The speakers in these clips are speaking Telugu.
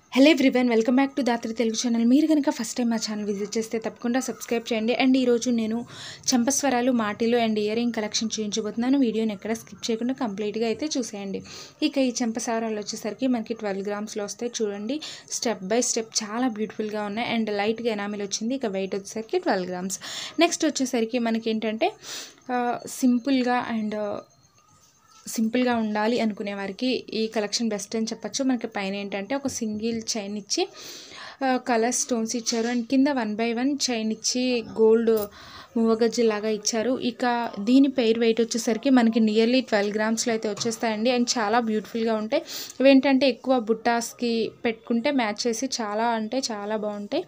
hello everyone welcome back to Dhatri Telugu channel మీరు కనుక ఫస్ట్ టైం మా ఛానల్ విజిట్ చేస్తే తప్పకుండా సబ్స్క్రైబ్ చేయండి అండ్ ఈరోజు నేను చంపస్వరాలు మాటిలు అండ్ ఇయర్ రింగ్ కలెక్షన్ చూపించబోతున్నాను వీడియోని ఎక్కడ స్కిప్ చేయకుండా కంప్లీట్గా అయితే చూసేయండి ఇక ఈ చంపస్వరాలు వచ్చేసరికి మనకి ట్వెల్వ్ గ్రామ్స్లో వస్తాయి చూడండి స్టెప్ బై స్టెప్ చాలా బ్యూటిఫుల్గా ఉన్నాయి అండ్ లైట్గా ఎనామిల్ వచ్చింది ఇక వెయిట్ వచ్చేసరికి ట్వెల్వ్ గ్రామ్స్ నెక్స్ట్ వచ్చేసరికి మనకి ఏంటంటే సింపుల్గా అండ్ సింపుల్గా ఉండాలి అనుకునే వారికి ఈ కలెక్షన్ బెస్ట్ అని చెప్పచ్చు మనకి పైన ఏంటంటే ఒక సింగిల్ చైన్ ఇచ్చి కలర్ స్టోన్స్ ఇచ్చారు అండ్ కింద వన్ బై వన్ చైన్ ఇచ్చి గోల్డ్ మూవగజ్జి లాగా ఇచ్చారు ఇక దీని పెయిర్ వెయిట్ వచ్చేసరికి మనకి నియర్లీ ట్వెల్వ్ గ్రామ్స్లో అయితే వచ్చేస్తాయండి అండ్ చాలా బ్యూటిఫుల్గా ఉంటాయి ఇవేంటంటే ఎక్కువ బుట్టాస్కి పెట్టుకుంటే మ్యాచ్ చేసి చాలా అంటే చాలా బాగుంటాయి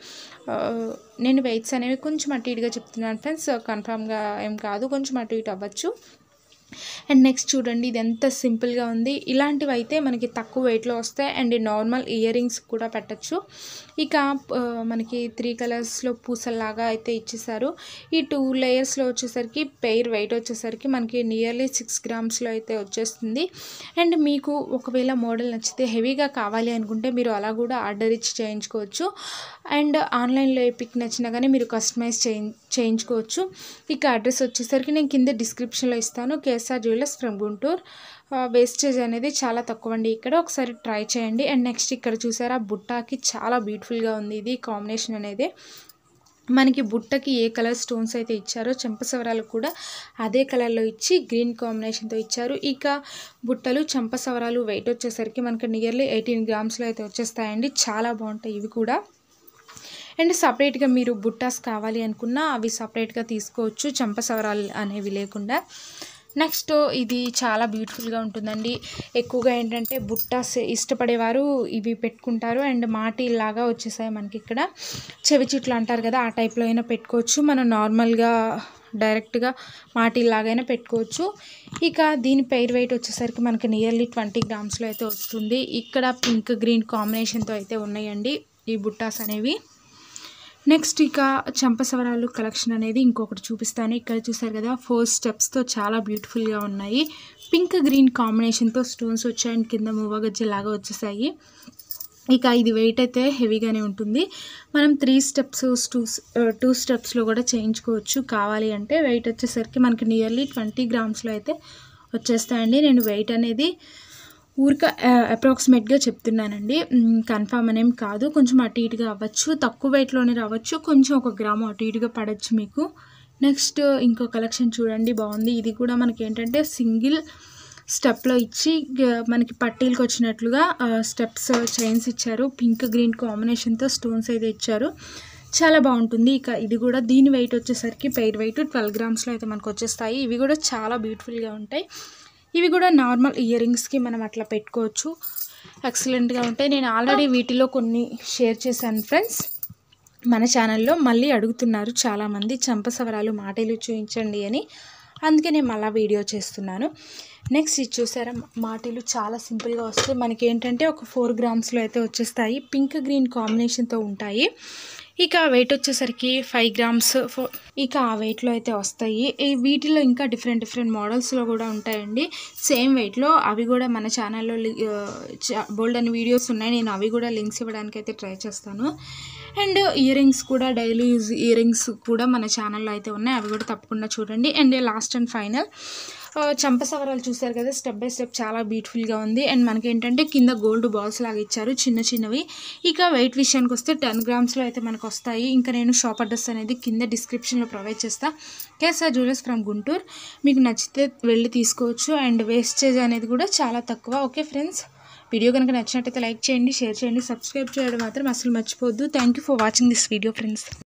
నేను వెయిట్స్ అనేవి కొంచెం అటు ఇటుగా చెప్తున్నాను ఫ్రెండ్స్ కన్ఫామ్గా ఏం కాదు కొంచెం అటు ఇటు అవ్వచ్చు అండ్ నెక్స్ట్ చూడండి ఇది ఎంత సింపుల్గా ఉంది ఇలాంటివి అయితే మనకి తక్కువ వెయిట్లో వస్తాయి అండ్ నార్మల్ ఇయర్ రింగ్స్ కూడా పెట్టచ్చు ఇక మనకి త్రీ కలర్స్లో పూసల్లాగా అయితే ఇచ్చేసారు ఈ టూ లేయర్స్లో వచ్చేసరికి పెయిర్ వెయిట్ వచ్చేసరికి మనకి నియర్లీ సిక్స్ గ్రామ్స్లో అయితే వచ్చేస్తుంది అండ్ మీకు ఒకవేళ మోడల్ నచ్చితే హెవీగా కావాలి అనుకుంటే మీరు అలా కూడా ఆర్డర్ ఇచ్చి చేయించుకోవచ్చు అండ్ ఆన్లైన్లో ఏ పిక్ నచ్చినా కానీ మీరు కస్టమైజ్ చేయి చేయించుకోవచ్చు ఇక అడ్రస్ వచ్చేసరికి నేను కింద డిస్క్రిప్షన్లో ఇస్తాను KSR jewellers from Guntur wastage అనేది చాలా తక్కువ అండి ఇక్కడ ఒకసారి ట్రై చేయండి అండ్ నెక్స్ట్ ఇక్కడ చూసారా బుట్టాకి చాలా బ్యూటిఫుల్గా ఉంది ఇది కాంబినేషన్ అనేది మనకి బుట్టకి ఏ కలర్ స్టోన్స్ అయితే ఇచ్చారో చెంపసవరాలు కూడా అదే కలర్లో ఇచ్చి గ్రీన్ కాంబినేషన్తో ఇచ్చారు ఇక బుట్టలు చెంపసవరాలు వెయిట్ వచ్చేసరికి మనకి నియర్లీ ఎయిటీన్ గ్రామ్స్లో అయితే వచ్చేస్తాయండి చాలా బాగుంటాయి ఇవి కూడా అండ్ సపరేట్గా మీరు బుట్టాస్ కావాలి అనుకున్నా అవి సపరేట్గా తీసుకోవచ్చు చంపసవరాలు అనేవి లేకుండా నెక్స్ట్ ఇది చాలా బ్యూటిఫుల్గా ఉంటుందండి ఎక్కువగా ఏంటంటే బుట్టాస్ ఇష్టపడేవారు ఇవి పెట్టుకుంటారు అండ్ మాటి లాగా వచ్చేసాయి మనకి ఇక్కడ చెవి చిట్లు అంటారు కదా ఆ టైప్లో అయినా పెట్టుకోవచ్చు మనం నార్మల్గా డైరెక్ట్గా మాటిల్లాగైనా పెట్టుకోవచ్చు ఇక దీని పెయిర్ వెయిట్ వచ్చేసరికి మనకి నియర్లీ ట్వంటీ గ్రామ్స్లో అయితే వస్తుంది ఇక్కడ పింక్ గ్రీన్ కాంబినేషన్తో అయితే ఉన్నాయండి ఈ బుట్టాస్ అనేవి నెక్స్ట్ ఇక చంపసవరాలు కలెక్షన్ అనేది ఇంకొకటి చూపిస్తాను ఇక్కడ చూసారు కదా ఫోర్ స్టెప్స్తో చాలా బ్యూటిఫుల్గా ఉన్నాయి పింక్ గ్రీన్ కాంబినేషన్తో స్టోన్స్ వచ్చాయి కింద మూవగజ్జలాగా వచ్చేసాయి ఇక ఇది వెయిట్ అయితే హెవీగానే ఉంటుంది మనం త్రీ స్టెప్స్ టూ టూ స్టెప్స్లో కూడా చేయించుకోవచ్చు కావాలి అంటే వెయిట్ వచ్చేసరికి మనకి నియర్లీ ట్వంటీ గ్రామ్స్లో అయితే వచ్చేస్తాయండి నేను వెయిట్ అనేది ఊరిక అప్రాక్సిమేట్గా చెప్తున్నానండి కన్ఫామ్ అనేం కాదు కొంచెం అటు ఇటుగా అవ్వచ్చు తక్కువ వెయిట్లోనే రావచ్చు కొంచెం ఒక గ్రాము అటు ఇటుగా పడవచ్చు మీకు నెక్స్ట్ ఇంకో కలెక్షన్ చూడండి బాగుంది ఇది కూడా మనకి ఏంటంటే సింగిల్ స్టెప్లో ఇచ్చి మనకి పట్టీలకు వచ్చినట్లుగా స్టెప్స్ చైన్స్ ఇచ్చారు పింక్ గ్రీన్ కాంబినేషన్తో స్టోన్స్ అయితే ఇచ్చారు చాలా బాగుంటుంది ఇక ఇది కూడా దీని వెయిట్ వచ్చేసరికి పెయిర్ వెయిట్ ట్వెల్వ్ గ్రామ్స్లో అయితే మనకు వచ్చేస్తాయి ఇవి కూడా చాలా బ్యూటిఫుల్గా ఉంటాయి ఇవి కూడా నార్మల్ ఇయర్ రింగ్స్కి మనం అట్లా పెట్టుకోవచ్చు ఎక్సలెంట్గా ఉంటాయి నేను ఆల్రెడీ వీటిలో కొన్ని షేర్ చేశాను ఫ్రెండ్స్ మన ఛానల్లో మళ్ళీ అడుగుతున్నారు చాలామంది చంపసవరాలు మాటలు చూపించండి అని అందుకే నేను మళ్ళీ వీడియో చేస్తున్నాను నెక్స్ట్ ఇది చూసారా మాటలు చాలా సింపుల్గా వస్తాయి మనకి ఏంటంటే ఒక ఫోర్ గ్రామ్స్లో అయితే వచ్చేస్తాయి పింక్ గ్రీన్ కాంబినేషన్తో ఉంటాయి ఇక వెయిట్ వచ్చేసరికి ఫైవ్ గ్రామ్స్ ఫో ఇక ఆ వెయిట్లో అయితే వస్తాయి ఈ వీటిలో ఇంకా డిఫరెంట్ డిఫరెంట్ మోడల్స్లో కూడా ఉంటాయండి సేమ్ వెయిట్లో అవి కూడా మన ఛానల్లో బోల్డ్ అని వీడియోస్ ఉన్నాయి నేను అవి కూడా లింక్స్ ఇవ్వడానికి అయితే ట్రై చేస్తాను అండ్ ఇయర్ రింగ్స్ కూడా డైలీ యూజ్ ఇయర్ రింగ్స్ కూడా మన ఛానల్లో అయితే ఉన్నాయి అవి కూడా తప్పకుండా చూడండి అండ్ లాస్ట్ అండ్ ఫైనల్ చంపసవరాలు చూసారు కదా స్టెప్ బై స్టెప్ చాలా బ్యూటిఫుల్గా ఉంది అండ్ మనకి ఏంటంటే కింద గోల్డ్ బాల్స్ లాగా ఇచ్చారు చిన్న చిన్నవి ఇక వెయిట్ విషయానికి వస్తే టెన్ గ్రామ్స్లో అయితే మనకు వస్తాయి ఇంకా నేను షాప్ అడ్రస్ అనేది కింద డిస్క్రిప్షన్లో ప్రొవైడ్ చేస్తాను కేఎస్ఆర్ జ్యువెలర్స్ ఫ్రమ్ గుంటూరు మీకు నచ్చితే వెళ్ళి తీసుకోవచ్చు అండ్ వేస్టేజ్ అనేది కూడా చాలా తక్కువ ఓకే ఫ్రెండ్స్ వీడియో కనుక నచ్చినట్టయితే లైక్ చేయండి షేర్ చేయండి సబ్స్క్రైబ్ చేయడం మాత్రం అసలు మర్చిపోవద్దు thank you for watching this video friends